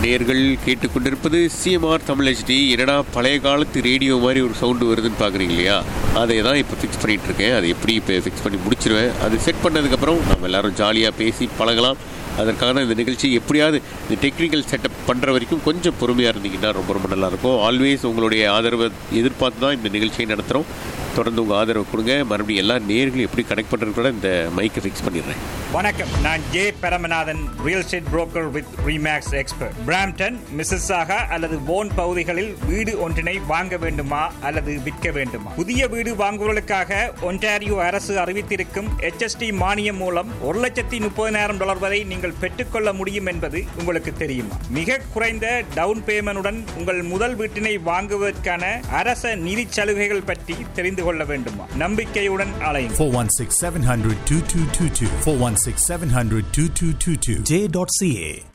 நேர்கள் கேட்டுக்கொண்டிருப்பது CMR Tamil HD என்னடா பழைய காலத்து ரேடியோ மாதிரி ஒரு சவுண்டு வருதுன்னு பார்க்குறீங்க இல்லையா அதை தான் இப்போ ஃபிக்ஸ் பண்ணிட்டு இருக்கேன் அதை எப்படி இப்போ ஃபிக்ஸ் பண்ணி முடிச்சிருவேன் அது செட் பண்ணதுக்கப்புறம் நம்ம எல்லாரும் ஜாலியாக பேசி பழகலாம் அதற்கான இந்த நிகழ்ச்சி எப்படியாவது இந்த டெக்னிக்கல் செட்டப் பண்ணுற வரைக்கும் கொஞ்சம் பொறுமையாக இருந்தீங்கன்னா ரொம்ப ரொம்ப நல்லாயிருக்கும் ஆல்வேஸ் உங்களுடைய ஆதரவை எதிர்பார்த்து தான் இந்த நிகழ்ச்சியை நடத்துகிறோம் தொடர்ந்து உங்கள் ஆதரவு கொடுங்க மறுபடியும் எல்லா நேர்களும் எப்படி கனெக்ட் பண்ணுறது கூட இந்த மைக்கை ஃபிக்ஸ் பண்ணிடுறேன் வணக்கம் நான் J Paramanathan real estate broker with Remax expert Brampton Mississauga அல்லது போன் பகுதிகளில் வீடு ஒன்றினை வாங்க வேண்டுமா அல்லது விற்க வேண்டுமா புதிய வீடு வாங்குவதற்காக ஒன்டாரியோ அரசு அறிவித்திருக்கும் HST மானியம் மூலம் ஒரு லட்சத்தி முப்பதினாயிரம் டாலர் வரை நீங்கள் பெற்றுக்கொள்ள முடியும் என்பது உங்களுக்கு தெரியுமா மிக குறைந்த டவுன் பேமெண்டுடன் உங்கள் முதல் வீட்டினை வாங்குவதற்கான அரச நிதி சலுகைகள் பற்றி தெரிந்து கொள்ள வேண்டுமா நம்பிக்கையுடன் அலையும் 416 700 2222. 416 700 2222. J.ca.